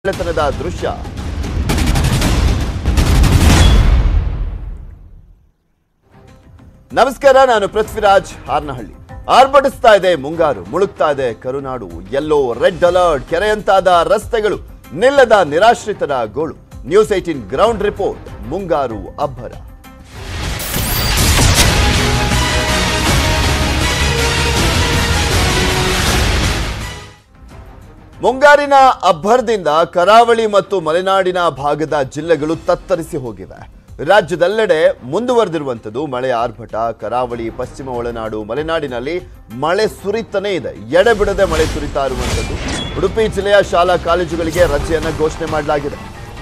ಗೆಳೆತನದ ದೃಶ್ಯ ನಮಸ್ಕಾರ ನಾನು ಪೃಥ್ವಿರಾಜ್ ಹಾರ್ನಹಳ್ಳಿ ಆರ್ಭಟಿಸ್ತಾ ಇದೆ ಮುಂಗಾರು ಮುಳುಗ್ತಾ ಇದೆ ಕರುನಾಡು ಎಲ್ಲೋ ರೆಡ್ ಅಲರ್ಟ್ ಕೆರೆಯಂತಾದ ರಸ್ತೆಗಳು ನಿಲ್ಲದ ನಿರಾಶ್ರಿತರ ಗೋಳು ನ್ಯೂಸ್ ಏಟೀನ್ ಗ್ರೌಂಡ್ ರಿಪೋರ್ಟ್ ಮುಂಗಾರು ಅಬ್ಬರ ಮುಂಗಾರಿನ ಅಬ್ಬರದಿಂದ ಕರಾವಳಿ ಮತ್ತು ಮಲೆನಾಡಿನ ಭಾಗದ ಜಿಲ್ಲೆಗಳು ತತ್ತರಿಸಿ ಹೋಗಿವೆ ರಾಜ್ಯದೆಲ್ಲೆಡೆ ಮುಂದುವರೆದಿರುವಂಥದ್ದು ಮಳೆಯ ಆರ್ಭಟ ಕರಾವಳಿ ಪಶ್ಚಿಮ ಒಳನಾಡು ಮಲೆನಾಡಿನಲ್ಲಿ ಮಳೆ ಸುರಿತಾನೇ ಇದೆ ಎಡೆಬಿಡದೆ ಮಳೆ ಸುರಿತಾ ಇರುವಂಥದ್ದು ಉಡುಪಿ ಜಿಲ್ಲೆಯ ಶಾಲಾ ಕಾಲೇಜುಗಳಿಗೆ ರಜೆಯನ್ನು ಘೋಷಣೆ ಮಾಡಲಾಗಿದೆ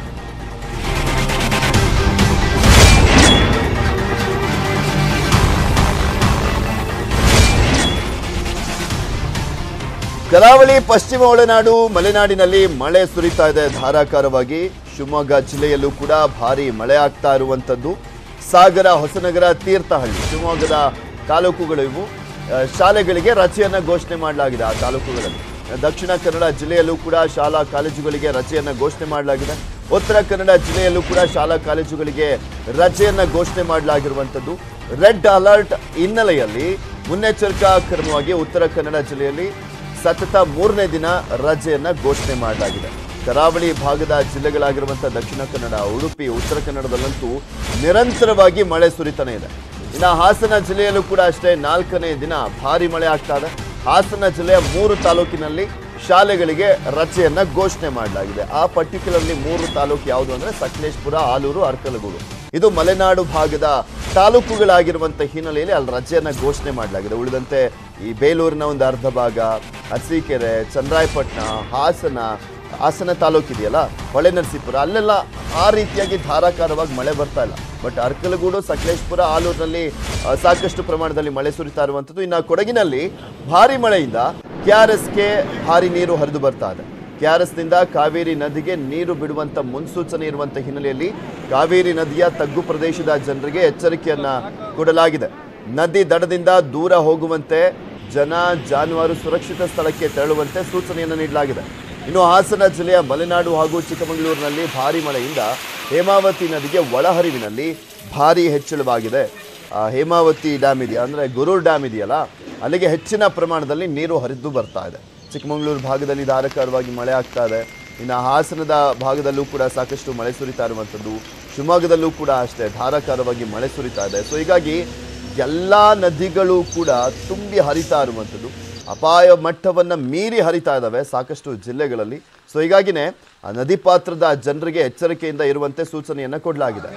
ಕರಾವಳಿ ಪಶ್ಚಿಮ ಒಳನಾಡು ಮಲೆನಾಡಿನಲ್ಲಿ ಮಳೆ ಸುರಿತಾ ಇದೆ ಧಾರಾಕಾರವಾಗಿ ಶಿವಮೊಗ್ಗ ಜಿಲ್ಲೆಯಲ್ಲೂ ಕೂಡ ಭಾರಿ ಮಳೆ ಆಗ್ತಾ ಇರುವಂಥದ್ದು ಸಾಗರ ಹೊಸನಗರ ತೀರ್ಥಹಳ್ಳಿ ಶಿವಮೊಗ್ಗದ ತಾಲೂಕುಗಳು ಇವು ಆ, ಶಾಲೆಗಳಿಗೆ ರಜೆಯನ್ನ ಘೋಷಣೆ ಮಾಡಲಾಗಿದೆ ಆ ತಾಲೂಕುಗಳಲ್ಲಿ ದಕ್ಷಿಣ ಕನ್ನಡ ಜಿಲ್ಲೆಯಲ್ಲೂ ಕೂಡ ಶಾಲಾ ಕಾಲೇಜುಗಳಿಗೆ ರಜೆಯನ್ನ ಘೋಷಣೆ ಮಾಡಲಾಗಿದೆ ಉತ್ತರ ಕನ್ನಡ ಜಿಲ್ಲೆಯಲ್ಲೂ ಕೂಡ ಶಾಲಾ ಕಾಲೇಜುಗಳಿಗೆ ರಜೆಯನ್ನ ಘೋಷಣೆ ಮಾಡಲಾಗಿರುವಂಥದ್ದು ರೆಡ್ ಅಲರ್ಟ್ ಹಿನ್ನೆಲೆಯಲ್ಲಿ ಮುನ್ನೆಚ್ಚರಿಕಾ ಕ್ರಮವಾಗಿ ಉತ್ತರ ಕನ್ನಡ ಜಿಲ್ಲೆಯಲ್ಲಿ ಸತತ ಮೂರನೇ ದಿನ ರಜೆಯನ್ನ ಘೋಷಣೆ ಮಾಡಲಾಗಿದೆ ಕರಾವಳಿ ಭಾಗದ ಜಿಲ್ಲೆಗಳಾಗಿರುವಂತಹ ದಕ್ಷಿಣ ಕನ್ನಡ ಉಡುಪಿ ಉತ್ತರ ಕನ್ನಡದಲ್ಲಂತೂ ನಿರಂತರವಾಗಿ ಮಳೆ ಸುರಿತಾನೆ ಇದೆ ಇನ್ನು ಹಾಸನ ಜಿಲ್ಲೆಯಲ್ಲೂ ಕೂಡ ಅಷ್ಟೇ ನಾಲ್ಕನೇ ದಿನ ಭಾರಿ ಮಳೆ ಆಗ್ತಾ ಇದೆ ಹಾಸನ ಜಿಲ್ಲೆಯ ಮೂರು ತಾಲೂಕಿನಲ್ಲಿ ಶಾಲೆಗಳಿಗೆ ರಜೆಯನ್ನ ಘೋಷಣೆ ಮಾಡಲಾಗಿದೆ ಆ ಪರ್ಟಿಕ್ಯುಲರ್ಲಿ ಮೂರು ತಾಲೂಕು ಯಾವುದು ಅಂದ್ರೆ ಸಕಲೇಶ್ಪುರ ಆಲೂರು ಅರ್ಕಲಗೂಡು ಇದು ಮಲೆನಾಡು ಭಾಗದ ತಾಲೂಕುಗಳಾಗಿರುವಂತ ಹಿನ್ನೆಲೆಯಲ್ಲಿ ಅಲ್ಲಿ ರಜೆಯನ್ನ ಘೋಷಣೆ ಮಾಡಲಾಗಿದೆ ಉಳಿದಂತೆ ಈ ಬೇಲೂರಿನ ಒಂದು ಅರ್ಧ ಭಾಗ ಅರಸೀಕೆರೆ ಚಂದ್ರಾಯಪಟ್ಟಣ ಹಾಸನ ಹಾಸನ ತಾಲೂಕು ಇದೆಯಲ್ಲ ಹೊಳೆ ನರಸೀಪುರ ಅಲ್ಲೆಲ್ಲ ಆ ರೀತಿಯಾಗಿ ಧಾರಾಕಾರವಾಗಿ ಮಳೆ ಬರ್ತಾ ಇಲ್ಲ ಬಟ್ ಅರ್ಕಲಗೂಡು ಸಕಲೇಶ್ಪುರ ಆಲೂರಿನಲ್ಲಿ ಆ, ಸಾಕಷ್ಟು ಪ್ರಮಾಣದಲ್ಲಿ ಮಳೆ ಸುರಿತಾ ಇರುವಂಥದ್ದು ಇನ್ನು ಕೊಡಗಿನಲ್ಲಿ ಭಾರಿ ಮಳೆಯಿಂದ ಕೆ ಆರ್ ಎಸ್ಗೆ ಭಾರಿ ನೀರು ಹರಿದು ಬರ್ತಾ ಇದೆ ಕೆಆರ್ಎಸ್ನಿಂದ ಕಾವೇರಿ ನದಿಗೆ ನೀರು ಬಿಡುವಂತ ಮುನ್ಸೂಚನೆ ಇರುವಂತ ಹಿನ್ನೆಲೆಯಲ್ಲಿ ಕಾವೇರಿ ನದಿಯ ತಗ್ಗು ಪ್ರದೇಶದ ಜನರಿಗೆ ಎಚ್ಚರಿಕೆಯನ್ನ ಕೊಡಲಾಗಿದೆ ನದಿ ದಡದಿಂದ ದೂರ ಹೋಗುವಂತೆ ಜನ ಜಾನುವಾರು ಸುರಕ್ಷಿತ ಸ್ಥಳಕ್ಕೆ ತೆರಳುವಂತೆ ಸೂಚನೆಯನ್ನು ನೀಡಲಾಗಿದೆ ಇನ್ನು ಹಾಸನ ಜಿಲ್ಲೆಯ ಮಲೆನಾಡು ಹಾಗೂ ಚಿಕ್ಕಮಗಳೂರಿನಲ್ಲಿ ಭಾರಿ ಮಳೆಯಿಂದ ಹೇಮಾವತಿ ನದಿಗೆ ಒಳಹರಿವಿನಲ್ಲಿ ಭಾರಿ ಹೆಚ್ಚಳವಾಗಿದೆ ಆ, ಹೇಮಾವತಿ ಡ್ಯಾಮ್ ಇದೆಯಾ ಅಂದರೆ ಗುರೂರ್ ಡ್ಯಾಮ್ ಇದೆಯಲ್ಲ ಅಲ್ಲಿಗೆ ಹೆಚ್ಚಿನ ಪ್ರಮಾಣದಲ್ಲಿ ನೀರು ಹರಿದು ಬರ್ತಾ ಇದೆ ಚಿಕ್ಕಮಗಳೂರು ಭಾಗದಲ್ಲಿ ಧಾರಾಕಾರವಾಗಿ ಮಳೆ ಆಗ್ತಾ ಇದೆ ಇನ್ನು ಹಾಸನದ ಭಾಗದಲ್ಲೂ ಕೂಡ ಸಾಕಷ್ಟು ಮಳೆ ಸುರಿತಾ ಇರುವಂಥದ್ದು ಶಿವಮೊಗ್ಗದಲ್ಲೂ ಕೂಡ ಅಷ್ಟೇ ಧಾರಾಕಾರವಾಗಿ ಮಳೆ ಸುರಿತಾ ಇದೆ ಸೊ ಹೀಗಾಗಿ ಎಲ್ಲ ನದಿಗಳು ಕೂಡ ತುಂಬಿ ಹರಿತಾ ಇರುವಂಥದ್ದು ಅಪಾಯ ಮಟ್ಟವನ್ನು ಮೀರಿ ಹರಿತಾ ಇದ್ದಾವೆ ಸಾಕಷ್ಟು ಜಿಲ್ಲೆಗಳಲ್ಲಿ ಸೊ ಹೀಗಾಗಿನೇ ಆ ನದಿ ಪಾತ್ರದ ಜನರಿಗೆ ಎಚ್ಚರಿಕೆಯಿಂದ ಇರುವಂತೆ ಸೂಚನೆಯನ್ನು ಕೊಡಲಾಗಿದೆ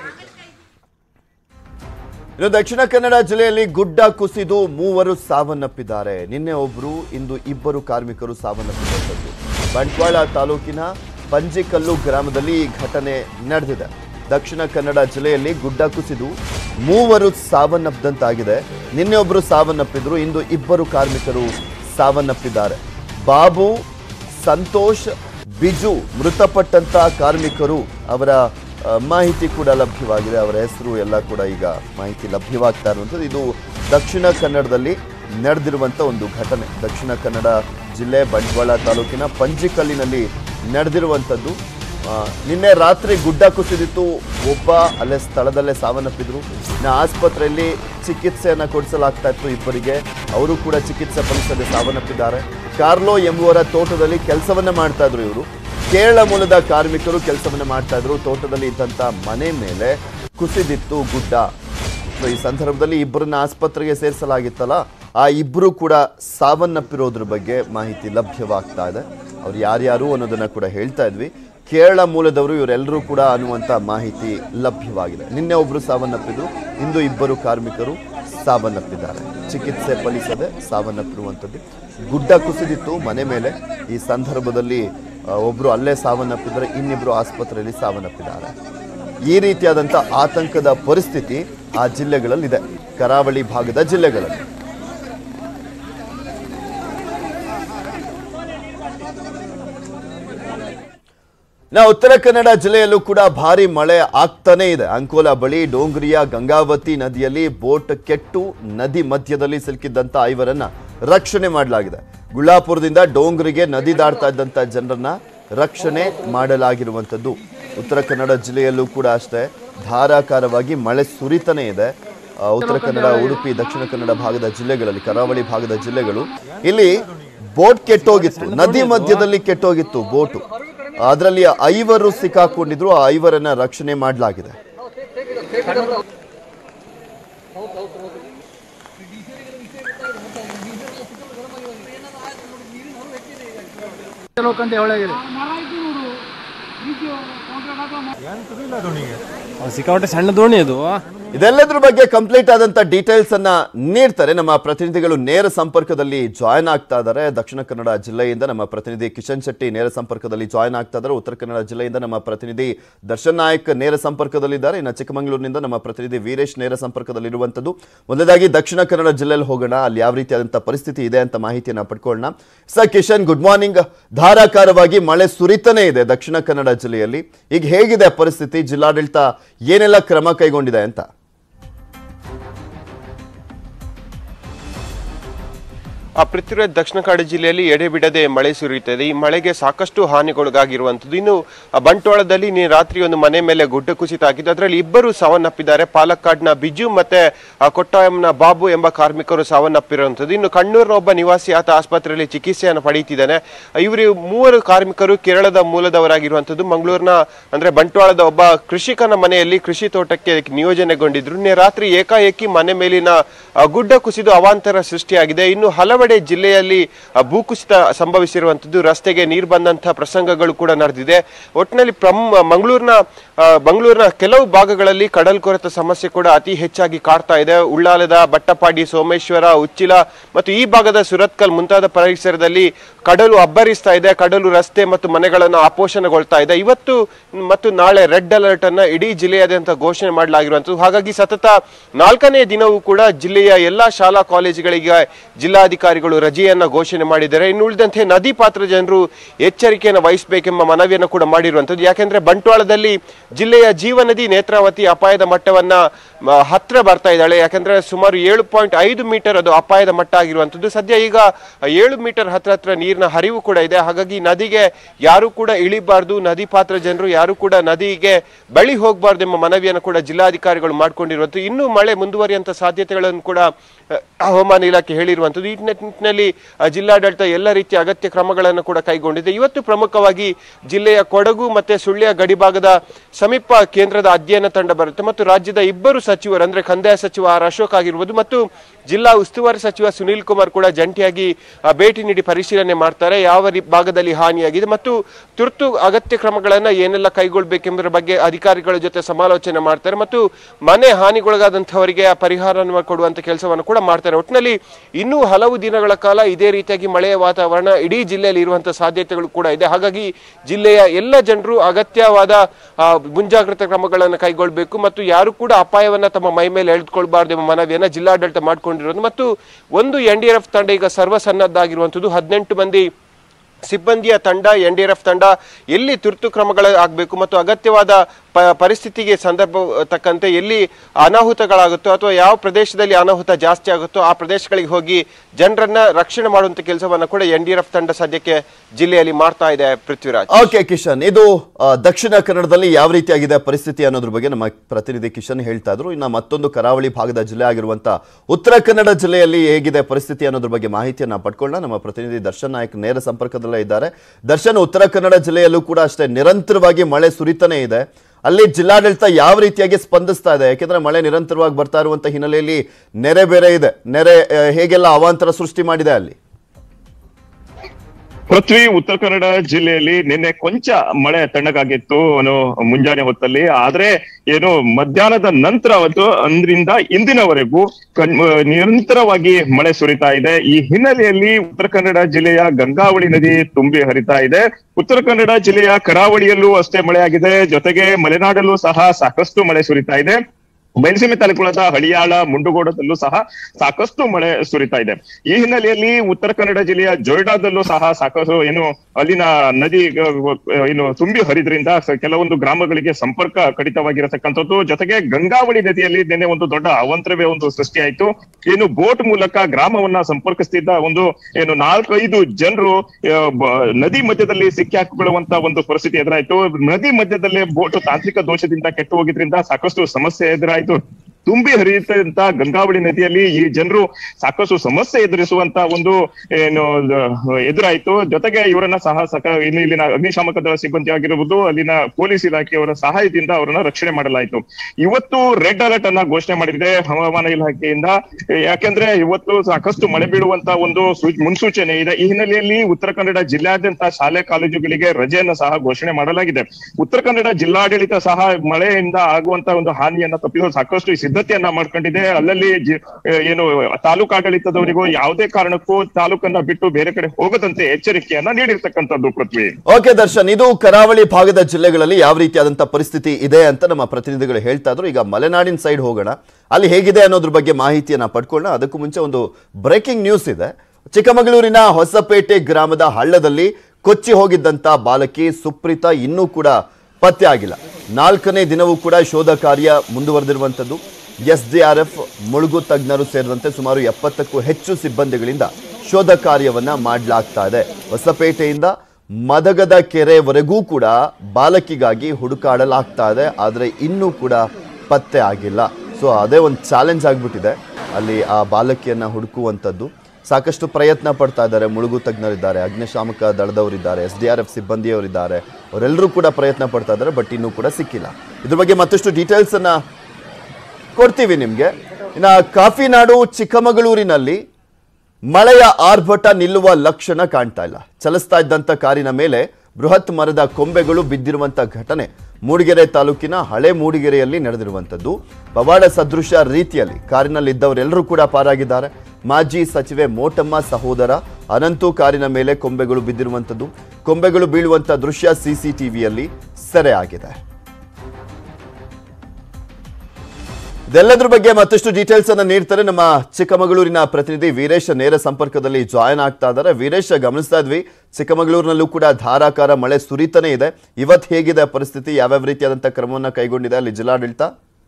ಇನ್ನು ದಕ್ಷಿಣ ಕನ್ನಡ ಜಿಲ್ಲೆಯಲ್ಲಿ ಗುಡ್ಡ ಕುಸಿದು ಮೂವರು ಸಾವನ್ನಪ್ಪಿದ್ದಾರೆ ನಿನ್ನೆ ಒಬ್ಬರು ಇಂದು ಇಬ್ಬರು ಕಾರ್ಮಿಕರು ಸಾವನ್ನಪ್ಪಿರುವಂಥದ್ದು ಬಂಟ್ವಾಳ ತಾಲೂಕಿನ ಪಂಜಿಕಲ್ಲು ಗ್ರಾಮದಲ್ಲಿ ಈ ಘಟನೆ ನಡೆದಿದೆ ದಕ್ಷಿಣ ಕನ್ನಡ ಜಿಲ್ಲೆಯಲ್ಲಿ ಗುಡ್ಡ ಕುಸಿದು ಮೂವರು ಸಾವನ್ನಪ್ಪಿದಂತಾಗಿದೆ ನಿನ್ನೆ ಒಬ್ಬರು ಸಾವನ್ನಪ್ಪಿದ್ರು ಇಂದು ಇಬ್ಬರು ಕಾರ್ಮಿಕರು ಸಾವನ್ನಪ್ಪಿದ್ದಾರೆ ಬಾಬು ಸಂತೋಷ್ ಬಿಜು ಮೃತಪಟ್ಟಂತ ಕಾರ್ಮಿಕರು ಅವರ ಆ, ಮಾಹಿತಿ ಕೂಡ ಲಭ್ಯವಾಗಿದೆ ಅವರ ಹೆಸರು ಎಲ್ಲ ಕೂಡ ಈಗ ಮಾಹಿತಿ ಲಭ್ಯವಾಗ್ತಾ ಇರುವಂಥದ್ದು ಇದು ದಕ್ಷಿಣ ಕನ್ನಡದಲ್ಲಿ ನಡೆದಿರುವಂಥ ಒಂದು ಘಟನೆ ದಕ್ಷಿಣ ಕನ್ನಡ ಜಿಲ್ಲೆ ಬಂಟ್ವಾಳ ತಾಲೂಕಿನ ಪಂಜಿಕಲ್ಲಿನಲ್ಲಿ ನಡೆದಿರುವಂಥದ್ದು ಆ, ನಿನ್ನೆ ರಾತ್ರಿ ಗುಡ್ಡ ಕುಸಿದಿತ್ತು ಒಬ್ಬ ಅಲ್ಲೇ ಸ್ಥಳದಲ್ಲೇ ಸಾವನ್ನಪ್ಪಿದ್ರು ಇನ್ನು ಆಸ್ಪತ್ರೆಯಲ್ಲಿ ಚಿಕಿತ್ಸೆಯನ್ನು ಕೊಡಿಸಲಾಗ್ತಾ ಇತ್ತು ಇಬ್ಬರಿಗೆ ಅವರು ಕೂಡ ಚಿಕಿತ್ಸೆ ಫಲಿಸದೆ ಸಾವನ್ನಪ್ಪಿದ್ದಾರೆ ಕಾರ್ಲೋ ಎಂಬುವರ ತೋಟದಲ್ಲಿ ಕೆಲಸವನ್ನ ಮಾಡ್ತಾ ಇದ್ರು ಇವರು ಕೇರಳ ಮೂಲದ ಕಾರ್ಮಿಕರು ಕೆಲಸವನ್ನ ಮಾಡ್ತಾ ಇದ್ರು ತೋಟದಲ್ಲಿ ಇದ್ದಂತ ಮನೆ ಮೇಲೆ ಕುಸಿದಿತ್ತು ಗುಡ್ಡ ಸೊ ಈ ಸಂದರ್ಭದಲ್ಲಿ ಇಬ್ಬರನ್ನ ಆಸ್ಪತ್ರೆಗೆ ಸೇರಿಸಲಾಗಿತ್ತಲ್ಲ ಆ ಇಬ್ಬರು ಕೂಡ ಸಾವನ್ನಪ್ಪಿರೋದ್ರ ಬಗ್ಗೆ ಮಾಹಿತಿ ಲಭ್ಯವಾಗ್ತಾ ಇದೆ ಅವ್ರು ಯಾರ್ಯಾರು ಅನ್ನೋದನ್ನ ಕೂಡ ಹೇಳ್ತಾ ಇದ್ವಿ ಕೇರಳ ಮೂಲದವರು ಇವರೆಲ್ಲರೂ ಕೂಡ ಅನ್ನುವಂಥ ಮಾಹಿತಿ ಲಭ್ಯವಾಗಿದೆ ನಿನ್ನೆ ಒಬ್ಬರು ಸಾವನ್ನಪ್ಪಿದ್ರು ಇಂದು ಇಬ್ಬರು ಕಾರ್ಮಿಕರು ಸಾವನ್ನಪ್ಪಿದ್ದಾರೆ ಚಿಕಿತ್ಸೆ ಫಲಿಸದೆ ಸಾವನ್ನಪ್ಪಿರುವಂಥದ್ದು ಗುಡ್ಡ ಕುಸಿದಿತ್ತು ಮನೆ ಮೇಲೆ ಈ ಸಂದರ್ಭದಲ್ಲಿ ಆ, ಒಬ್ರು ಅಲ್ಲೇ ಸಾವನ್ನಪ್ಪಿದ್ದಾರೆ ಇನ್ನಿಬ್ರು ಆಸ್ಪತ್ರೆಯಲ್ಲಿ ಸಾವನ್ನಪ್ಪಿದ್ದಾರೆ ಈ ರೀತಿಯಾದಂಥ ಆತಂಕದ ಪರಿಸ್ಥಿತಿ ಆ ಜಿಲ್ಲೆಗಳಲ್ಲಿದೆ ಕರಾವಳಿ ಭಾಗದ ಜಿಲ್ಲೆಗಳಲ್ಲಿ ನಾ ಉತ್ತರ ಕನ್ನಡ ಜಿಲ್ಲೆಯಲ್ಲೂ ಕೂಡ ಭಾರಿ ಮಳೆ ಆಗ್ತಾನೇ ಇದೆ ಅಂಕೋಲ ಬಳಿ ಡೋಂಗ್ರಿಯ ಗಂಗಾವತಿ ನದಿಯಲ್ಲಿ ಬೋಟ್ ಕೆಟ್ಟು ನದಿ ಮಧ್ಯದಲ್ಲಿ ಸಿಲುಕಿದ್ದಂತ ಐವರನ್ನ ರಕ್ಷಣೆ ಮಾಡಲಾಗಿದೆ ಗುಳ್ಳಾಪುರದಿಂದ ಡೋಂಗ್ರಿಗೆ ನದಿ ದಾಟ್ತಾ ಇದ್ದಂತ ಜನರನ್ನ ರಕ್ಷಣೆ ಮಾಡಲಾಗಿರುವಂಥದ್ದು ಉತ್ತರ ಕನ್ನಡ ಜಿಲ್ಲೆಯಲ್ಲೂ ಕೂಡ ಅಷ್ಟೇ ಧಾರಾಕಾರವಾಗಿ ಮಳೆ ಸುರಿತಾನೇ ಇದೆ ಆ, ಉತ್ತರ ಕನ್ನಡ ಉಡುಪಿ ದಕ್ಷಿಣ ಕನ್ನಡ ಭಾಗದ ಜಿಲ್ಲೆಗಳಲ್ಲಿ ಕರಾವಳಿ ಭಾಗದ ಜಿಲ್ಲೆಗಳು ಇಲ್ಲಿ ಬೋಟ್ ಕೆಟ್ಟೋಗಿತ್ತು ನದಿ ಮಧ್ಯದಲ್ಲಿ ಕೆಟ್ಟೋಗಿತ್ತು ಬೋಟು ಅದರಲ್ಲಿ ಐವರು ಸಿಕ್ಕಾಕೊಂಡಿದ್ರು ಆ ಐವರನ್ನ ರಕ್ಷಣೆ ಮಾಡಲಾಗಿದೆ ಲೋಕಂತ ಒಳಗಿದೆ ಸಿಕ್ಕಾಪಟ್ಟೆ ಸಣ್ಣ ದೋಣಿ ಅದು ಇದೆಲ್ಲದ್ರ ಬಗ್ಗೆ ಕಂಪ್ಲೀಟ್ ಆದಂತ ಡೀಟೇಲ್ಸ್ ಅನ್ನ ನೀಡ್ತಾರೆ ನಮ್ಮ ಪ್ರತಿನಿಧಿಗಳು ನೇರ ಸಂಪರ್ಕದಲ್ಲಿ ಜಾಯ್ನ್ ಆಗ್ತಾ ಇದ್ದಾರೆ ದಕ್ಷಿಣ ಕನ್ನಡ ಜಿಲ್ಲೆಯಿಂದ ನಮ್ಮ ಪ್ರತಿನಿಧಿ ಕಿಶನ್ ಶೆಟ್ಟಿ ನೇರ ಸಂಪರ್ಕದಲ್ಲಿ ಜಾಯ್ನ್ ಆಗ್ತಾ ಇದ್ದಾರೆ ಉತ್ತರ ಕನ್ನಡ ಜಿಲ್ಲೆಯಿಂದ ನಮ್ಮ ಪ್ರತಿನಿಧಿ ದರ್ಶನ್ ನಾಯಕ್ ನೇರ ಸಂಪರ್ಕದಲ್ಲಿದ್ದಾರೆ ಇನ್ನು ಚಿಕ್ಕಮಗಳೂರಿನಿಂದ ನಮ್ಮ ಪ್ರತಿನಿಧಿ ವೀರೇಶ್ ನೇರ ಸಂಪರ್ಕದಲ್ಲಿರುವಂತದ್ದು ಮೊದಲಾಗಿ ದಕ್ಷಿಣ ಕನ್ನಡ ಜಿಲ್ಲೆಯಲ್ಲಿ ಹೋಗೋಣ ಅಲ್ಲಿ ಯಾವ ರೀತಿಯಾದಂಥ ಪರಿಸ್ಥಿತಿ ಇದೆ ಅಂತ ಮಾಹಿತಿಯನ್ನ ಪಡ್ಕೊಳ್ಳೋಣ ಸರ್ ಕಿಶನ್ ಗುಡ್ ಮಾರ್ನಿಂಗ್ ಧಾರಾಕಾರವಾಗಿ ಮಳೆ ಸುರಿತಾನೇ ಇದೆ ದಕ್ಷಿಣ ಕನ್ನಡ ಜಿಲ್ಲೆಯಲ್ಲಿ ಈಗ ಹೇಗಿದೆ ಪರಿಸ್ಥಿತಿ ಜಿಲ್ಲಾಡಳಿತ ಏನೆಲ್ಲ ಕ್ರಮ ಕೈಗೊಂಡಿದೆ ಅಂತ ಆ ಪೃಥ್ವಿರಾಜ್ ದಕ್ಷಿಣ ಕನ್ನಡ ಜಿಲ್ಲೆಯಲ್ಲಿ ಎಡೆಬಿಡದೆ ಮಳೆ ಸುರಿಯುತ್ತದೆ ಈ ಮಳೆಗೆ ಸಾಕಷ್ಟು ಹಾನಿಗೊಳಗಾಗಿರುವಂಥದ್ದು ಇನ್ನು ಆ ಬಂಟ್ವಾಳದಲ್ಲಿ ನೀ ರಾತ್ರಿ ಒಂದು ಮನೆ ಮೇಲೆ ಗುಡ್ಡ ಕುಸಿತ ಆಗಿದ್ದು ಅದರಲ್ಲಿ ಇಬ್ಬರು ಸಾವನ್ನಪ್ಪಿದ್ದಾರೆ ಪಾಲಕ್ಕಾಡ್ನ ಬಿಜು ಮತ್ತೆ ಆ ಕೊಟ್ಟಾಯಂನ ಬಾಬು ಎಂಬ ಕಾರ್ಮಿಕರು ಸಾವನ್ನಪ್ಪಿರುವಂಥದ್ದು ಇನ್ನು ಕಣ್ಣೂರಿನ ಒಬ್ಬ ನಿವಾಸಿ ಆತ ಆಸ್ಪತ್ರೆಯಲ್ಲಿ ಚಿಕಿತ್ಸೆಯನ್ನು ಪಡೆಯುತ್ತಿದ್ದಾನೆ ಇವರು ಮೂವರು ಕಾರ್ಮಿಕರು ಕೇರಳದ ಮೂಲದವರಾಗಿರುವಂಥದ್ದು ಮಂಗಳೂರಿನ ಅಂದ್ರೆ ಬಂಟ್ವಾಳದ ಒಬ್ಬ ಕೃಷಿಕನ ಮನೆಯಲ್ಲಿ ಕೃಷಿ ತೋಟಕ್ಕೆ ನಿಯೋಜನೆಗೊಂಡಿದ್ರು ನಿನ್ನೆ ರಾತ್ರಿ ಏಕಾಏಕಿ ಮನೆ ಮೇಲಿನ ಆ, ಗುಡ್ಡ ಕುಸಿದು ಅವಾಂತರ ಸೃಷ್ಟಿಯಾಗಿದೆ ಇನ್ನು ಹಲವೆಡೆ ಜಿಲ್ಲೆಯಲ್ಲಿ ಆ, ಭೂಕುಸಿತ ಸಂಭವಿಸಿರುವಂತದ್ದು ರಸ್ತೆಗೆ ನೀರು ಬಂದಂತಹ ಪ್ರಸಂಗಗಳು ಕೂಡ ನಡೆದಿದೆ ಒಟ್ಟಿನಲ್ಲಿ ಪ್ರಮ್ ಮಂಗಳೂರಿನ ಆ, ಮಂಗಳೂರಿನ ಕೆಲವು ಭಾಗಗಳಲ್ಲಿ ಕಡಲ್ ಕೊರೆತ ಸಮಸ್ಯೆ ಕೂಡ ಅತಿ ಹೆಚ್ಚಾಗಿ ಕಾಡ್ತಾ ಇದೆ ಉಳ್ಳಾಲದ ಬಟ್ಟಪಾಡಿ ಸೋಮೇಶ್ವರ ಉಚ್ಚಿಲ ಮತ್ತು ಈ ಭಾಗದ ಸುರತ್ಕಲ್ ಮುಂತಾದ ಪರಿಸರದಲ್ಲಿ ಕಡಲು ಅಬ್ಬರಿಸ್ತಾ ಇದೆ ಕಡಲು ರಸ್ತೆ ಮತ್ತು ಮನೆಗಳನ್ನು ಆಪೋಷಣಗೊಳ್ತಾ ಇದೆ ಇವತ್ತು ಮತ್ತು ನಾಳೆ ರೆಡ್ ಅಲರ್ಟ್ ಅನ್ನ ಇಡೀ ಜಿಲ್ಲೆಯಾದ್ಯಂತ ಘೋಷಣೆ ಮಾಡಲಾಗಿರುವಂತದ್ದು ಹಾಗಾಗಿ ಸತತ ನಾಲ್ಕನೇ ದಿನವೂ ಕೂಡ ಜಿಲ್ಲೆಯ ಎಲ್ಲಾ ಶಾಲಾ ಕಾಲೇಜುಗಳಿಗೆ ಜಿಲ್ಲಾಧಿಕಾರಿಗಳು ರಜೆಯನ್ನ ಘೋಷಣೆ ಮಾಡಿದ್ದಾರೆ ಇನ್ನು ಉಳಿದಂತೆ ನದಿ ಪಾತ್ರ ಜನರು ಎಚ್ಚರಿಕೆಯನ್ನು ವಹಿಸಬೇಕೆಂಬ ಮನವಿಯನ್ನು ಕೂಡ ಮಾಡಿರುವಂತದ್ದು ಯಾಕೆಂದ್ರೆ ಬಂಟ್ವಾಳದಲ್ಲಿ ಜಿಲ್ಲೆಯ ಜೀವನದಿ ನೇತ್ರಾವತಿ ಅಪಾಯದ ಮಟ್ಟವನ್ನ ಮ, ಹತ್ರ ಬರ್ತಾ ಇದ್ದಾಳೆ ಯಾಕಂದ್ರೆ ಸುಮಾರು ಏಳು ಪಾಯಿಂಟ್ ಐದು ಮೀಟರ್ ಅದು ಅಪಾಯದ ಮಟ್ಟ ಆಗಿರುವಂತದ್ದು ಸದ್ಯ ಈಗ ಏಳು ಮೀಟರ್ ಹತ್ರ ಹತ್ರ ನೀರಿನ ಹರಿವು ಕೂಡ ಇದೆ ಹಾಗಾಗಿ ನದಿಗೆ ಯಾರು ಕೂಡ ಇಳಿಬಾರ್ದು ನದಿ ಪಾತ್ರ ಜನರು ಯಾರು ಕೂಡ ನದಿಗೆ ಬಳಿ ಹೋಗಬಾರ್ದು ಎಂಬ ಮನವಿಯನ್ನು ಕೂಡ ಜಿಲ್ಲಾಧಿಕಾರಿಗಳು ಮಾಡ್ಕೊಂಡಿರುವಂಥದ್ದು ಇನ್ನೂ ಮಳೆ ಮುಂದುವರಿಯುವಂತ ಸಾಧ್ಯತೆಗಳನ್ನು ಕೂಡ ಅಹ್, ಹವಾಮಾನ ಇಲಾಖೆ ಹೇಳಿರುವಂಥದ್ದು ಈ ನಿಟ್ಟಿನಲ್ಲಿ ಅಹ್, ಜಿಲ್ಲಾಡಳಿತ ಎಲ್ಲ ರೀತಿಯ ಅಗತ್ಯ ಕ್ರಮಗಳನ್ನು ಕೂಡ ಕೈಗೊಂಡಿದೆ ಇವತ್ತು ಪ್ರಮುಖವಾಗಿ ಜಿಲ್ಲೆಯ ಕೊಡಗು ಮತ್ತೆ ಸುಳ್ಯ ಗಡಿಭಾಗದ ಸಮೀಪ ಕೇಂದ್ರದ ಅಧ್ಯಯನ ತಂಡ ಬರುತ್ತೆ ಮತ್ತು ರಾಜ್ಯದ ಇಬ್ಬರು ಸಚಿವರು ಅಂದ್ರೆ ಕಂದಾಯ ಸಚಿವ ಆರ್ ಅಶೋಕ್ ಆಗಿರ್ಬೋದು ಮತ್ತು ಜಿಲ್ಲಾ ಉಸ್ತುವಾರಿ ಸಚಿವ ಸುನೀಲ್ ಕುಮಾರ್ ಕೂಡ ಜಂಟಿಯಾಗಿ ಆ, ಭೇಟಿ ನೀಡಿ ಪರಿಶೀಲನೆ ಮಾಡ್ತಾರೆ ಯಾವ ರೀ- ಭಾಗದಲ್ಲಿ ಹಾನಿಯಾಗಿದೆ ಮತ್ತು ತುರ್ತು ಅಗತ್ಯ ಕ್ರಮಗಳನ್ನ ಏನೆಲ್ಲ ಕೈಗೊಳ್ಬೇಕೆಂಬುದರ ಬಗ್ಗೆ ಅಧಿಕಾರಿಗಳ ಜೊತೆ ಸಮಾಲೋಚನೆ ಮಾಡ್ತಾರೆ ಮತ್ತು ಮನೆ ಹಾನಿಗೊಳಗಾದಂಥವರಿಗೆ ಆ ಪರಿಹಾರವನ್ನು ಕೊಡುವಂತ ಕೆಲಸವನ್ನು ಕೂಡ ಮಾಡ್ತಾರೆ ಒಟ್ಟಿನಲ್ಲಿ ಇನ್ನೂ ಹಲವು ದಿನಗಳ ಕಾಲ ಇದೇ ರೀತಿಯಾಗಿ ಮಳೆಯ ವಾತಾವರಣ ಇಡೀ ಜಿಲ್ಲೆಯಲ್ಲಿ ಇರುವಂತಹ ಸಾಧ್ಯತೆಗಳು ಕೂಡ ಇದೆ ಹಾಗಾಗಿ ಜಿಲ್ಲೆಯ ಎಲ್ಲ ಜನರು ಅಗತ್ಯವಾದ ಆ, ಮುಂಜಾಗ್ರತಾ ಕ್ರಮಗಳನ್ನು ಕೈಗೊಳ್ಳಬೇಕು ಮತ್ತು ಯಾರು ಕೂಡ ಅಪಾಯವನ್ನ ತಮ್ಮ ಮೈ ಮೇಲೆ ಎಳೆದುಕೊಳ್ಬಾರ್ದು ಎಂಬ ಮನವಿಯನ್ನ ಜಿಲ್ಲಾಡಳಿತ ಮಾಡಿಕೊಂಡಿರೋದು ಮತ್ತು ಒಂದು ಎನ್ ಡಿ ಆರ್ ಎಫ್ ತಂಡ ಈಗ ಸರ್ವಸನ್ನದ್ಧ ಆಗಿರುವಂಥದ್ದು ಹದಿನೆಂಟು ಮಂದಿ ಸಿಬ್ಬಂದಿಯ ತಂಡ ಎನ್ ಡಿ ಆರ್ ಎಫ್ ತಂಡ ಎಲ್ಲಿ ತುರ್ತು ಕ್ರಮಗಳು ಆಗಬೇಕು ಮತ್ತು ಅಗತ್ಯವಾದ ಪ ಪರಿಸ್ಥಿತಿಗೆ ಸಂದರ್ಭ ತಕ್ಕಂತೆ ಎಲ್ಲಿ ಅನಾಹುತಗಳಾಗುತ್ತೋ ಅಥವಾ ಯಾವ ಪ್ರದೇಶದಲ್ಲಿ ಅನಾಹುತ ಜಾಸ್ತಿ ಆಗುತ್ತೋ ಆ ಪ್ರದೇಶಗಳಿಗೆ ಹೋಗಿ ಜನರನ್ನ ರಕ್ಷಣೆ ಮಾಡುವಂತ ಕೆಲಸವನ್ನ ಕೂಡ ಎನ್ ಡಿ ಆರ್ ಎಫ್ ತಂಡ ಸದ್ಯಕ್ಕೆ ಜಿಲ್ಲೆಯಲ್ಲಿ ಮಾಡ್ತಾ ಇದೆ ಪೃಥ್ವಿರಾಜ್ ಓಕೆ ಕಿಶನ್ ಇದು ಆ, ದಕ್ಷಿಣ ಕನ್ನಡದಲ್ಲಿ ಯಾವ ರೀತಿಯಾಗಿದೆ ಪರಿಸ್ಥಿತಿ ಅನ್ನೋದ್ರ ಬಗ್ಗೆ ನಮ್ಮ ಪ್ರತಿನಿಧಿ ಕಿಶನ್ ಹೇಳ್ತಾ ಇದ್ರು ಇನ್ನು ಮತ್ತೊಂದು ಕರಾವಳಿ ಭಾಗದ ಜಿಲ್ಲೆ ಆಗಿರುವಂತ ಉತ್ತರ ಕನ್ನಡ ಜಿಲ್ಲೆಯಲ್ಲಿ ಹೇಗಿದೆ ಪರಿಸ್ಥಿತಿ ಅನ್ನೋದ್ರ ಬಗ್ಗೆ ಮಾಹಿತಿಯನ್ನ ಪಡ್ಕೊಳ್ಳೋಣ ನಮ್ಮ ಪ್ರತಿನಿಧಿ ದರ್ಶನ್ ನಾಯಕ್ ನೇರ ಸಂಪರ್ಕದಲ್ಲೇ ಇದ್ದಾರೆ ದರ್ಶನ್ ಉತ್ತರ ಕನ್ನಡ ಜಿಲ್ಲೆಯಲ್ಲೂ ಕೂಡ ಅಷ್ಟೇ ನಿರಂತರವಾಗಿ ಮಳೆ ಸುರಿತಾನೇ ಇದೆ ಅಲ್ಲಿ ಜಿಲ್ಲಾಡಳಿತ ಯಾವ ರೀತಿಯಾಗಿ ಸ್ಪಂದಿಸ್ತಾ ಇದೆ ಯಾಕೆಂದ್ರೆ ಮಳೆ ನಿರಂತರವಾಗಿ ಬರ್ತಾ ಇರುವಂತ ಹಿನ್ನೆಲೆಯಲ್ಲಿ ನೆರೆ ಬೇರೆ ಇದೆ ನೆರೆ ಆ, ಹೇಗೆಲ್ಲ ಅವಾಂತರ ಸೃಷ್ಟಿ ಮಾಡಿದೆ ಅಲ್ಲಿ ಪೃಥ್ವಿ ಉತ್ತರ ಕನ್ನಡ ಜಿಲ್ಲೆಯಲ್ಲಿ ನಿನ್ನೆ ಕೊಂಚ ಮಳೆ ತಣ್ಣಗಾಗಿತ್ತು ಏನು ಮುಂಜಾನೆ ಹೊತ್ತಲ್ಲಿ ಆದ್ರೆ ಏನು ಮಧ್ಯಾಹ್ನದ ನಂತರ ಅವತ್ತು ಅಂದ್ರಿಂದ ಇಂದಿನವರೆಗೂ ಕಣ್- ನಿರಂತರವಾಗಿ ಮಳೆ ಸುರಿತಾ ಇದೆ ಈ ಹಿನ್ನೆಲೆಯಲ್ಲಿ ಉತ್ತರ ಕನ್ನಡ ಜಿಲ್ಲೆಯ ಗಂಗಾವಳಿ ನದಿ ತುಂಬಿ ಹರಿತಾ ಇದೆ ಉತ್ತರ ಕನ್ನಡ ಜಿಲ್ಲೆಯ ಕರಾವಳಿಯಲ್ಲೂ ಅಷ್ಟೇ ಮಳೆ ಆಗಿದೆ ಜೊತೆಗೆ ಮಲೆನಾಡಲ್ಲೂ ಸಹ ಸಾಕಷ್ಟು ಮಳೆ ಸುರಿತಾ ಇದೆ ಬಯಲುಸೀಮೆ ತಾಲೂಕುಗಳಾದ ಹಳಿಯಾಳ ಮುಂಡುಗೋಡದಲ್ಲೂ ಸಹ ಸಾಕಷ್ಟು ಮಳೆ ಸುರಿತಾ ಇದೆ ಈ ಹಿನ್ನೆಲೆಯಲ್ಲಿ ಉತ್ತರ ಕನ್ನಡ ಜಿಲ್ಲೆಯ ಜೊಯ್ಡಾದಲ್ಲೂ ಸಹ ಸಾಕಷ್ಟು ಏನು ಅಲ್ಲಿನ ನದಿ ಅಹ್, ಏನು ತುಂಬಿ ಹರಿದ್ರಿಂದ ಸ- ಕೆಲವೊಂದು ಗ್ರಾಮಗಳಿಗೆ ಸಂಪರ್ಕ ಕಡಿತವಾಗಿರತಕ್ಕಂಥದ್ದು ಜೊತೆಗೆ ಗಂಗಾವಳಿ ನದಿಯಲ್ಲಿ ನಿನ್ನೆ ಒಂದು ದೊಡ್ಡ ಅವಂತರವೇ ಒಂದು ಸೃಷ್ಟಿಯಾಯಿತು ಏನು ಬೋಟ್ ಮೂಲಕ ಗ್ರಾಮವನ್ನ ಸಂಪರ್ಕಿಸ್ತಿದ್ದ ಒಂದು ಏನು ನಾಲ್ಕೈದು ಜನರು ನದಿ ಮಧ್ಯದಲ್ಲಿ ಸಿಕ್ಕಿ ಹಾಕಿಕೊಳ್ಳುವಂತ ಒಂದು ಪರಿಸ್ಥಿತಿ ಎದುರಾಯ್ತು ನದಿ ಮಧ್ಯದಲ್ಲೇ ಬೋಟ್ ತಾಂತ್ರಿಕ ದೋಷದಿಂದ ಕೆಟ್ಟು ಹೋಗಿದ್ರಿಂದ ಸಾಕಷ್ಟು ಸಮಸ್ಯೆ ಎದುರಾಯ್ತು ತುಂಬಿ ಹರಿಯುತ್ತಂತ ಗಂಗಾವಳಿ ನದಿಯಲ್ಲಿ ಈ ಜನರು ಸಾಕಷ್ಟು ಸಮಸ್ಯೆ ಎದುರಿಸುವಂತ ಒಂದು ಏನು ಅಹ್, ಎದುರಾಯ್ತು ಜೊತೆಗೆ ಇವರನ್ನ ಸಹ ಸಕ ಇನ್ನು ಇಲ್ಲಿನ ಅಗ್ನಿಶಾಮಕ ದಳ ಸಿಬ್ಬಂದಿ ಆಗಿರಬಹುದು ಅಲ್ಲಿನ ಪೊಲೀಸ್ ಇಲಾಖೆಯವರ ಸಹಾಯದಿಂದ ಅವರನ್ನ ರಕ್ಷಣೆ ಮಾಡಲಾಯಿತು ಇವತ್ತು ರೆಡ್ ಅಲರ್ಟ್ ಅನ್ನ ಘೋಷಣೆ ಮಾಡಿದೆ ಹವಾಮಾನ ಇಲಾಖೆಯಿಂದ ಯಾಕೆಂದ್ರೆ ಇವತ್ತು ಸಾಕಷ್ಟು ಮಳೆ ಬೀಳುವಂತ ಒಂದು ಸೂ- ಮುನ್ಸೂಚನೆ ಇದೆ ಈ ಹಿನ್ನೆಲೆಯಲ್ಲಿ ಉತ್ತರ ಕನ್ನಡ ಜಿಲ್ಲಾದ್ಯಂತ ಶಾಲೆ ಕಾಲೇಜುಗಳಿಗೆ ರಜೆಯನ್ನ ಸಹ ಘೋಷಣೆ ಮಾಡಲಾಗಿದೆ ಉತ್ತರ ಕನ್ನಡ ಜಿಲ್ಲಾಡಳಿತ ಸಹ ಮಳೆಯಿಂದ ಆಗುವಂತ ಒಂದು ಹಾನಿಯನ್ನ ತಪ್ಪಿಸಲು ಸಾಕಷ್ಟು ಸಿದ್ಧತೆಯನ್ನ ಮಾಡ್ಕೊಂಡಿದೆ ಅಲ್ಲಲ್ಲಿ ಜಿ- ಏನು ತಾಲೂಕು ಆಡಳಿತದವರಿಗೂ ಯಾವುದೇ ಕಾರಣಕ್ಕೂ ತಾಲೂಕನ್ನ ಬಿಟ್ಟು ಬೇರೆ ಕಡೆ ಹೋಗದಂತೆ ಎಚ್ಚರಿಕೆಯನ್ನ ನೀಡಿರ್ತಕ್ಕಂಥದ್ದು ಪೃಥ್ವಿ ಓಕೆ ದರ್ಶನ್ ಇದು ಕರಾವಳಿ ಭಾಗದ ಜಿಲ್ಲೆಗಳಲ್ಲಿ ಯಾವ ರೀತಿಯಾದಂಥ ಪರಿಸ್ಥಿತಿ ಇದೆ ಅಂತ ನಮ್ಮ ಪ್ರತಿನಿಧಿಗಳು ಹೇಳ್ತಾ ಇದ್ರು ಈಗ ಮಲೆನಾಡಿನ ಸೈಡ್ ಹೋಗೋಣ ಅಲ್ಲಿ ಹೇಗಿದೆ ಅನ್ನೋದ್ರ ಬಗ್ಗೆ ಮಾಹಿತಿಯನ್ನ ಪಡ್ಕೊಳ್ಳೋಣ ಅದಕ್ಕೂ ಮುಂಚೆ ಒಂದು ಬ್ರೇಕಿಂಗ್ ನ್ಯೂಸ್ ಇದೆ ಚಿಕ್ಕಮಗಳೂರಿನ ಹೊಸಪೇಟೆ ಗ್ರಾಮದ ಹಳ್ಳದಲ್ಲಿ ಕೊಚ್ಚಿ ಹೋಗಿದ್ದಂತ ಬಾಲಕಿ ಸುಪ್ರೀತಾ ಇನ್ನೂ ಕೂಡ ಪತ್ತೆ ಆಗಿಲ್ಲ ನಾಲ್ಕನೇ ದಿನವೂ ಕೂಡ ಶೋಧ ಕಾರ್ಯ ಮುಂದುವರೆದಿರುವಂಥದ್ದು ಎಸ್ ಡಿ ಆರ್ ಎಫ್ ಮುಳುಗು ತಜ್ಞರು ಸೇರಿದಂತೆ ಸುಮಾರು ಎಪ್ಪತ್ತಕ್ಕೂ ಹೆಚ್ಚು ಸಿಬ್ಬಂದಿಗಳಿಂದ ಶೋಧ ಕಾರ್ಯವನ್ನ ಮಾಡಲಾಗ್ತಾ ಇದೆ ಹೊಸಪೇಟೆಯಿಂದ ಮದಗದ ಕೆರೆವರೆಗೂ ಕೂಡ ಬಾಲಕಿಗಾಗಿ ಹುಡುಕಾಡಲಾಗ್ತಾ ಇದೆ ಆದರೆ ಇನ್ನೂ ಕೂಡ ಪತ್ತೆ ಆಗಿಲ್ಲ ಸೊ ಅದೇ ಒಂದು ಚಾಲೆಂಜ್ ಆಗಿಬಿಟ್ಟಿದೆ ಅಲ್ಲಿ ಆ ಬಾಲಕಿಯನ್ನ ಹುಡುಕುವಂಥದ್ದು ಸಾಕಷ್ಟು ಪ್ರಯತ್ನ ಪಡ್ತಾ ಇದ್ದಾರೆ ಮುಳುಗು ತಜ್ಞರಿದ್ದಾರೆ ಅಗ್ನಿಶಾಮಕ ದಳದವರಿದ್ದಾರೆ ಎಸ್ ಡಿ ಆರ್ ಎಫ್ ಸಿಬ್ಬಂದಿಯವರಿದ್ದಾರೆ ಅವರೆಲ್ಲರೂ ಕೂಡ ಪ್ರಯತ್ನ ಪಡ್ತಾ ಇದ್ದಾರೆ ಬಟ್ ಇನ್ನೂ ಕೂಡ ಸಿಕ್ಕಿಲ್ಲ ಇದ್ರ ಬಗ್ಗೆ ಮತ್ತಷ್ಟು ಡೀಟೇಲ್ಸ್ ಅನ್ನ ಕೊಡ್ತೀವಿ ನಿಮಗೆ ಇನ್ನು ಕಾಫಿನಾಡು ಚಿಕ್ಕಮಗಳೂರಿನಲ್ಲಿ ಮಳೆಯ ಆರ್ಭಟ ನಿಲ್ಲುವ ಲಕ್ಷಣ ಕಾಣ್ತಾ ಇಲ್ಲ ಚಲಿಸ್ತಾ ಇದ್ದಂಥ ಕಾರಿನ ಮೇಲೆ ಬೃಹತ್ ಮರದ ಕೊಂಬೆಗಳು ಬಿದ್ದಿರುವಂಥ ಘಟನೆ ಮೂಡಿಗೆರೆ ತಾಲೂಕಿನ ಹಳೆ ಮೂಡಿಗೆರೆಯಲ್ಲಿ ನಡೆದಿರುವಂಥದ್ದು ಪವಾಡ ಸದೃಶ ರೀತಿಯಲ್ಲಿ ಕಾರಿನಲ್ಲಿದ್ದವರೆಲ್ಲರೂ ಕೂಡ ಪಾರಾಗಿದ್ದಾರೆ ಮಾಜಿ ಸಚಿವೆ ಮೋಟಮ್ಮ ಸಹೋದರ ಅನಂತು ಕಾರಿನ ಮೇಲೆ ಕೊಂಬೆಗಳು ಬಿದ್ದಿರುವಂಥದ್ದು ಕೊಂಬೆಗಳು ಬೀಳುವಂಥ ದೃಶ್ಯ ಸಿಸಿಟಿವಿಯಲ್ಲಿ ಸೆರೆ ಆಗಿದೆ ಇದೆಲ್ಲದ್ರ ಬಗ್ಗೆ ಮತ್ತಷ್ಟು ಡೀಟೇಲ್ಸ್ ಅನ್ನ ನೀಡ್ತಾರೆ ನಮ್ಮ ಚಿಕ್ಕಮಗಳೂರಿನ ಪ್ರತಿನಿಧಿ ವೀರೇಶ್ ನೇರ ಸಂಪರ್ಕದಲ್ಲಿ ಜಾಯ್ನ್ ಆಗ್ತಾ ಇದ್ದಾರೆ ವೀರೇಶ್ ಗಮನಿಸ್ತಾ ಇದ್ವಿ ಚಿಕ್ಕಮಗಳೂರಿನಲ್ಲೂ ಕೂಡ ಧಾರಾಕಾರ ಮಳೆ ಸುರಿತಾನೆ ಇದೆ ಇವತ್ತು ಹೇಗಿದೆ ಪರಿಸ್ಥಿತಿ ಯಾವ್ಯಾವ ರೀತಿಯಾದಂತಹ ಕ್ರಮವನ್ನ ಕೈಗೊಂಡಿದೆ ಅಲ್ಲಿ ಜಿಲ್ಲಾಡಳಿತ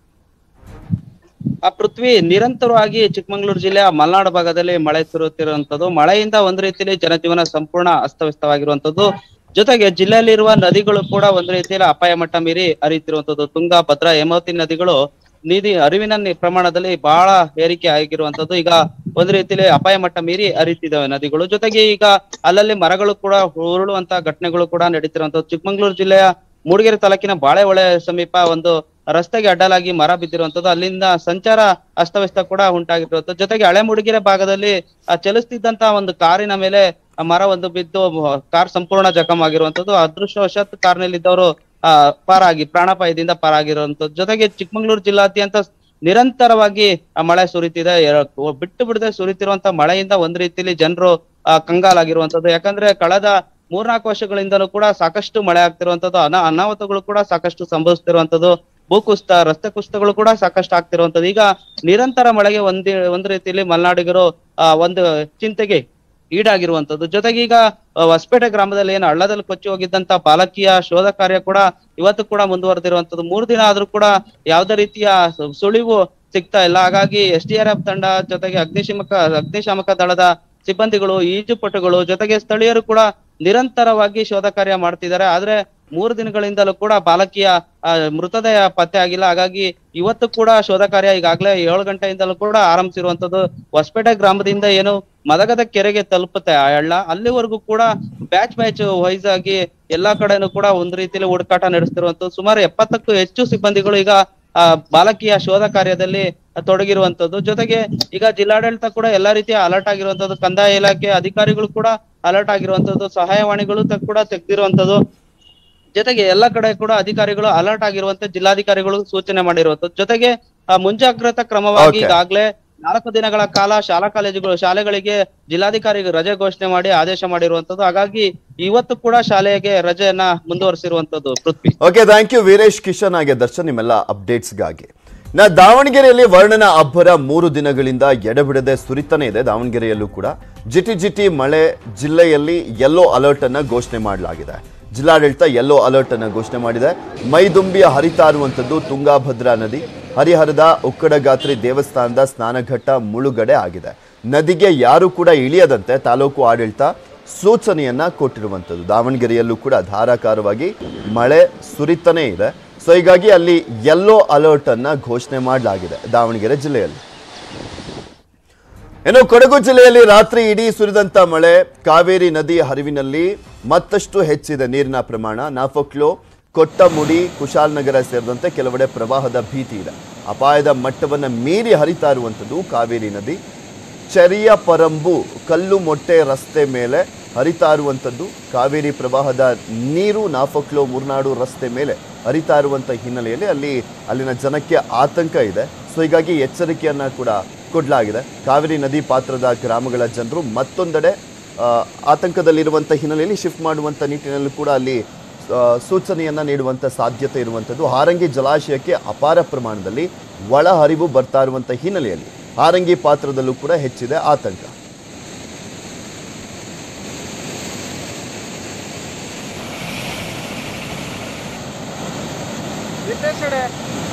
ಆ ಪೃಥ್ವಿ ನಿರಂತರವಾಗಿ ಚಿಕ್ಕಮಗಳೂರು ಜಿಲ್ಲೆಯ ಮಲೆನಾಡು ಭಾಗದಲ್ಲಿ ಮಳೆ ಸುರಿಯುತ್ತಿರುವಂತದ್ದು ಮಳೆಯಿಂದ ಒಂದ್ ರೀತಿಯಲ್ಲಿ ಜನಜೀವನ ಸಂಪೂರ್ಣ ಅಸ್ತವ್ಯಸ್ತವಾಗಿರುವಂತದ್ದು ಜೊತೆಗೆ ಜಿಲ್ಲೆಯಲ್ಲಿರುವ ನದಿಗಳು ಕೂಡ ಒಂದ್ ರೀತಿಯಲ್ಲಿ ಅಪಾಯ ಮಟ್ಟ ಮೀರಿ ಹರಿಯುತ್ತಿರುವಂತದ್ದು ತುಂಗಾ ಭದ್ರಾ ಹೇಮಾವತಿ ನದಿಗಳು ನಿಧಿ ಅರಿವಿನ ನಿ- ಪ್ರಮಾಣದಲ್ಲಿ ಬಹಳ ಏರಿಕೆ ಆಗಿರುವಂತದ್ದು ಈಗ ಒಂದ್ ರೀತಿಯಲ್ಲಿ ಅಪಾಯ ಮಟ್ಟ ಮೀರಿ ಹರಿತಿದ್ದಾವೆ ನದಿಗಳು ಜೊತೆಗೆ ಈಗ ಅಲ್ಲಲ್ಲಿ ಮರಗಳು ಕೂಡ ಉರುಳುವಂತ ಘಟನೆಗಳು ಕೂಡ ನಡೀತಿರುವಂತದ್ದು ಚಿಕ್ಕಮಗಳೂರು ಜಿಲ್ಲೆಯ ಮೂಡಿಗೆರೆ ತಾಲೂಕಿನ ಬಾಳೆಹೊಳೆ ಸಮೀಪ ಒಂದು ರಸ್ತೆಗೆ ಅಡ್ಡಲಾಗಿ ಮರ ಬಿದ್ದಿರುವಂತದ್ದು ಅಲ್ಲಿಂದ ಸಂಚಾರ ಅಸ್ತವ್ಯಸ್ತ ಕೂಡ ಉಂಟಾಗಿರುವಂತದ್ದು ಜೊತೆಗೆ ಹಳೆ ಮೂಡಿಗೆರೆ ಭಾಗದಲ್ಲಿ ಆ ಚಲಿಸ್ತಿದ್ದಂತ ಒಂದು ಕಾರಿನ ಮೇಲೆ ಆ ಮರ ಒಂದು ಬಿದ್ದು ಕಾರ್ ಸಂಪೂರ್ಣ ಜಖಮ್ ಆಗಿರುವಂತದ್ದು ಅದೃಷ್ಟವಶಾತ್ ಕಾರ್ನಲ್ಲಿದ್ದವರು ಆ ಪಾರಾಗಿ ಪ್ರಾಣಾಪಾಯದಿಂದ ಪಾರಾಗಿರುವಂತದ್ದು ಜೊತೆಗೆ ಚಿಕ್ಕಮಗಳೂರು ಜಿಲ್ಲಾದ್ಯಂತ ನಿರಂತರವಾಗಿ ಆ ಮಳೆ ಸುರಿತಿದೆ ಎರ- ಬಿಟ್ಟು ಬಿಡದೆ ಸುರಿತಿರುವಂತ ಮಳೆಯಿಂದ ಒಂದ್ ರೀತಿಯಲ್ಲಿ ಜನರು ಆ ಕಂಗಾಲಾಗಿರುವಂತದ್ದು ಯಾಕಂದ್ರೆ ಕಳೆದ ಮೂರ್ನಾಲ್ಕು ವರ್ಷಗಳಿಂದಲೂ ಕೂಡ ಸಾಕಷ್ಟು ಮಳೆ ಆಗ್ತಿರುವಂತದ್ದು ಅನಾ ಅನಾಹುತಗಳು ಕೂಡ ಸಾಕಷ್ಟು ಸಂಭವಿಸ್ತಿರುವಂತದ್ದು ಭೂಕುಸಿತ ರಸ್ತೆ ಕುಸಿತಗಳು ಕೂಡ ಸಾಕಷ್ಟು ಆಗ್ತಿರುವಂತದ್ದು ಈಗ ನಿರಂತರ ಮಳೆಗೆ ಒಂದ್ ಒಂದ್ ರೀತಿಯಲ್ಲಿ ಮಲೆನಾಡಿಗರು ಆ ಒಂದು ಚಿಂತೆಗೆ ಈಡಾಗಿರುವಂತದ್ದು ಜೊತೆಗೆ ಈಗ ಆ, ಹೊಸಪೇಟೆ ಗ್ರಾಮದಲ್ಲಿ ಏನು ಹಳ್ಳದಲ್ಲಿ ಕೊಚ್ಚಿ ಹೋಗಿದ್ದಂತ ಬಾಲಕಿಯ ಶೋಧ ಕಾರ್ಯ ಕೂಡ ಇವತ್ತು ಕೂಡ ಮುಂದುವರೆದಿರುವಂತದ್ದು ಮೂರು ದಿನ ಆದ್ರೂ ಕೂಡ ಯಾವುದೇ ರೀತಿಯ ಸು- ಸುಳಿವು ಸಿಗ್ತಾ ಇಲ್ಲ ಹಾಗಾಗಿ ಎಸ್ ಡಿ ಆರ್ ಎಫ್ ತಂಡ ಜೊತೆಗೆ ಅಗ್ನಿಶಾಮಕ ಅಗ್ನಿಶಾಮಕ ದಳದ ಸಿಬ್ಬಂದಿಗಳು ಈಜುಪಟುಗಳು ಜೊತೆಗೆ ಸ್ಥಳೀಯರು ಕೂಡ ನಿರಂತರವಾಗಿ ಶೋಧ ಕಾರ್ಯ ಮಾಡ್ತಿದ್ದಾರೆ ಆದ್ರೆ ಮೂರು ದಿನಗಳಿಂದಲೂ ಕೂಡ ಬಾಲಕಿಯ ಆ, ಮೃತದೇಹ ಪತ್ತೆ ಆಗಿಲ್ಲ ಹಾಗಾಗಿ ಇವತ್ತು ಕೂಡ ಶೋಧ ಕಾರ್ಯ ಈಗಾಗಲೇ ಏಳು ಗಂಟೆಯಿಂದಲೂ ಕೂಡ ಆರಂಭಿಸಿರುವಂತದ್ದು ಹೊಸಪೇಟೆ ಗ್ರಾಮದಿಂದ ಏನು ಮದಗದ ಕೆರೆಗೆ ತಲುಪುತ್ತೆ ಆ ಹಳ್ಳ ಅಲ್ಲಿವರೆಗೂ ಕೂಡ ಬ್ಯಾಚ್ ಬ್ಯಾಚ್ ವೈಸ್ ಆಗಿ ಎಲ್ಲಾ ಕಡೆನೂ ಕೂಡ ಒಂದ್ ರೀತಿಯಲ್ಲಿ ಹುಡುಕಾಟ ನಡೆಸ್ತಿರುವಂತದ್ದು ಸುಮಾರು ಎಪ್ಪತ್ತಕ್ಕೂ ಹೆಚ್ಚು ಸಿಬ್ಬಂದಿಗಳು ಈಗ ಆ ಬಾಲಕಿಯ ಶೋಧ ಕಾರ್ಯದಲ್ಲಿ ತೊಡಗಿರುವಂತದ್ದು ಜೊತೆಗೆ ಈಗ ಜಿಲ್ಲಾಡಳಿತ ಕೂಡ ಎಲ್ಲಾ ರೀತಿಯ ಅಲರ್ಟ್ ಆಗಿರುವಂತದ್ದು ಕಂದಾಯ ಇಲಾಖೆ ಅಧಿಕಾರಿಗಳು ಕೂಡ ಅಲರ್ಟ್ ಆಗಿರುವಂತದ್ದು ಸಹಾಯವಾಣಿಗಳು ತ- ಕೂಡ ತೆಗ್ದಿರುವಂತದ್ದು ಜೊತೆಗೆ ಎಲ್ಲ ಕಡೆ ಕೂಡ ಅಧಿಕಾರಿಗಳು ಅಲರ್ಟ್ ಆಗಿರುವಂತೆ ಜಿಲ್ಲಾಧಿಕಾರಿಗಳು ಸೂಚನೆ ಮಾಡಿರುವಂತದ್ದು ಜೊತೆಗೆ ಆ, ಮುಂಜಾಗ್ರತಾ ಕ್ರಮವಾಗಿ Okay. ಈಗಾಗಲೇ ನಾಲ್ಕು ದಿನಗಳ ಕಾಲ ಶಾಲಾ ಕಾಲೇಜುಗಳು ಶಾಲೆಗಳಿಗೆ ಜಿಲ್ಲಾಧಿಕಾರಿ ರಜೆ ಘೋಷಣೆ ಮಾಡಿ ಆದೇಶ ಮಾಡಿರುವಂತದ್ದು ಹಾಗಾಗಿ ಇವತ್ತು ಕೂಡ ಶಾಲೆಗೆ ರಜೆಯನ್ನ ಮುಂದುವರಿಸಿರುವಂತದ್ದು Prithvi okay thank you Veeresh Kishan ಹಾಗೆ ದರ್ಶನ್ ನಿಮ್ಮೆಲ್ಲ ಅಪ್ಡೇಟ್ಸ್ಗಾಗಿ ನಾ ದಾವಣಗೆರೆಯಲ್ಲಿ ವರ್ಣನ ಅಬ್ಬರ ಮೂರು ದಿನಗಳಿಂದ ಎಡೆಬಿಡದೆ ಸುರಿತಾನೆ ಇದೆ ದಾವಣಗೆರೆಯಲ್ಲೂ ಕೂಡ ಜಿಟಿ ಜಿಟಿ ಮಳೆ ಜಿಲ್ಲೆಯಲ್ಲಿ ಯೆಲ್ಲೋ ಅಲರ್ಟ್ ಅನ್ನ ಘೋಷಣೆ ಮಾಡಲಾಗಿದೆ ಜಿಲ್ಲಾಡಳಿತ ಯೆಲ್ಲೋ ಅಲರ್ಟ್ ಅನ್ನ ಘೋಷಣೆ ಮಾಡಿದೆ ಮೈದುಂಬಿ ಹರಿತಾ ಇರುವಂತದ್ದು ತುಂಗಾಭದ್ರಾ ನದಿ ಹರಿಹರದ ಉಕ್ಕಡಗಾತ್ರಿ ದೇವಸ್ಥಾನದ ಸ್ನಾನಘಟ್ಟ ಮುಳುಗಡೆ ಆಗಿದೆ ನದಿಗೆ ಯಾರು ಕೂಡ ಇಳಿಯದಂತೆ ತಾಲೂಕು ಆಡಳಿತ ಸೂಚನೆಯನ್ನ ಕೊಟ್ಟಿರುವಂಥದ್ದು ದಾವಣಗೆರೆಯಲ್ಲೂ ಕೂಡ ಧಾರಾಕಾರವಾಗಿ ಮಳೆ ಸುರಿತಾನೇ ಇದೆ ಸೊ ಹೀಗಾಗಿ ಅಲ್ಲಿ ಯೆಲ್ಲೋ ಅಲರ್ಟ್ ಅನ್ನ ಘೋಷಣೆ ಮಾಡಲಾಗಿದೆ ದಾವಣಗೆರೆ ಜಿಲ್ಲೆಯಲ್ಲಿ ಇನ್ನು ಕೊಡಗು ಜಿಲ್ಲೆಯಲ್ಲಿ ರಾತ್ರಿ ಇಡೀ ಸುರಿದಂತ ಮಳೆ ಕಾವೇರಿ ನದಿ ಹರಿವಿನಲ್ಲಿ ಮತ್ತಷ್ಟು ಹೆಚ್ಚಿದೆ ನೀರಿನ ಪ್ರಮಾಣ ನಾಫಕ್ಲೋ ಕೊಟ್ಟಮುಡಿ ಕುಶಾಲನಗರ ಸೇರಿದಂತೆ ಕೆಲವೆಡೆ ಪ್ರವಾಹದ ಭೀತಿ ಇದೆ ಅಪಾಯದ ಮಟ್ಟವನ್ನು ಮೀರಿ ಹರಿತಾ ಇರುವಂಥದ್ದು ಕಾವೇರಿ ನದಿ ಚೆರಿಯ ಪರಂಬು ಕಲ್ಲು ಮೊಟ್ಟೆ ರಸ್ತೆ ಮೇಲೆ ಹರಿತಾ ಇರುವಂಥದ್ದು ಕಾವೇರಿ ಪ್ರವಾಹದ ನೀರು ನಾಫಕ್ಲೋ ಮುರ್ನಾಡು ರಸ್ತೆ ಮೇಲೆ ಹರಿತಾ ಇರುವಂಥ ಹಿನ್ನೆಲೆಯಲ್ಲಿ ಅಲ್ಲಿ ಅಲ್ಲಿನ ಜನಕ್ಕೆ ಆತಂಕ ಇದೆ ಸೊ ಹೀಗಾಗಿ ಎಚ್ಚರಿಕೆಯನ್ನ ಕೂಡ ಕೊಡಲಾಗಿದೆ ಕಾವೇರಿ ನದಿ ಪಾತ್ರದ ಗ್ರಾಮಗಳ ಜನರು ಮತ್ತೊಂದೆಡೆ ಆ, ಆತಂಕದಲ್ಲಿರುವಂಥ ಹಿನ್ನೆಲೆಯಲ್ಲಿ ಶಿಫ್ಟ್ ಮಾಡುವಂಥ ನಿಟ್ಟಿನಲ್ಲೂ ಕೂಡ ಅಲ್ಲಿ ಆ, ಸೂಚನೆಯನ್ನ ನೀಡುವಂಥ ಸಾಧ್ಯತೆ ಇರುವಂಥದ್ದು ಹಾರಂಗಿ ಜಲಾಶಯಕ್ಕೆ ಅಪಾರ ಪ್ರಮಾಣದಲ್ಲಿ ಒಳಹರಿವು ಬರ್ತಾ ಇರುವಂಥ ಹಿನ್ನೆಲೆಯಲ್ಲಿ ಹಾರಂಗಿ ಪಾತ್ರದಲ್ಲೂ ಕೂಡ ಹೆಚ್ಚಿದೆ ಆತಂಕ ವಿಶ್ಲೇಷಣೆ